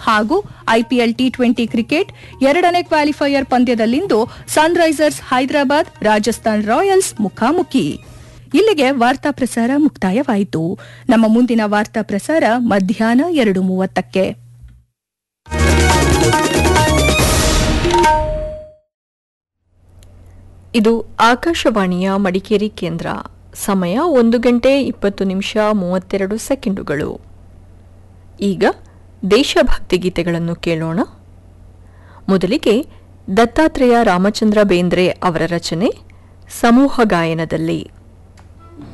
ಹಾಗೂ IPL T twenty cricket ಎರಡನೇ qualifier ಪಂದ್ಯದಲ್ಲಿಂದು ಸನ್ರೈಸರ್ಸ್ ಹೈದರಾಬಾದ್ ರಾಜಸ್ಥಾನ್ ರಾಯಲ್ಸ್ ಮುಖಾಮುಖಿ ಇಲ್ಲಿಗೆ ವಾರ್ತಾ ಪ್ರಸಾರ ಮುಕ್ತಾಯವಾಯಿತು ನಮ್ಮ ಮುಂದಿನ ವಾರ್ತಾ ಪ್ರಸಾರ ಮಧ್ಯಾಹ್ನ ಎರಡು ಮೂವತ್ತಕ್ಕೆ ಇದು ಆಕಾಶವಾಣಿಯ ಮಡಿಕೇರಿ ಕೇಂದ್ರ ಸಮಯ ಒಂದು ಗಂಟೆ ಇಪ್ಪತ್ತು ನಿಮಿಷ ಮೂವತ್ತೆರಡು ಸೆಕೆಂಡುಗಳು ಈಗ ದೇಶಭಕ್ತಿ ಗೀತೆಗಳನ್ನು ಕೇಳೋಣ ಮೊದಲಿಗೆ ದತ್ತಾತ್ರೇಯ ರಾಮಚಂದ್ರ ಬೇಂದ್ರೆ ಅವರ ರಚನೆ ಸಮೂಹ ಗಾಯನದಲ್ಲಿ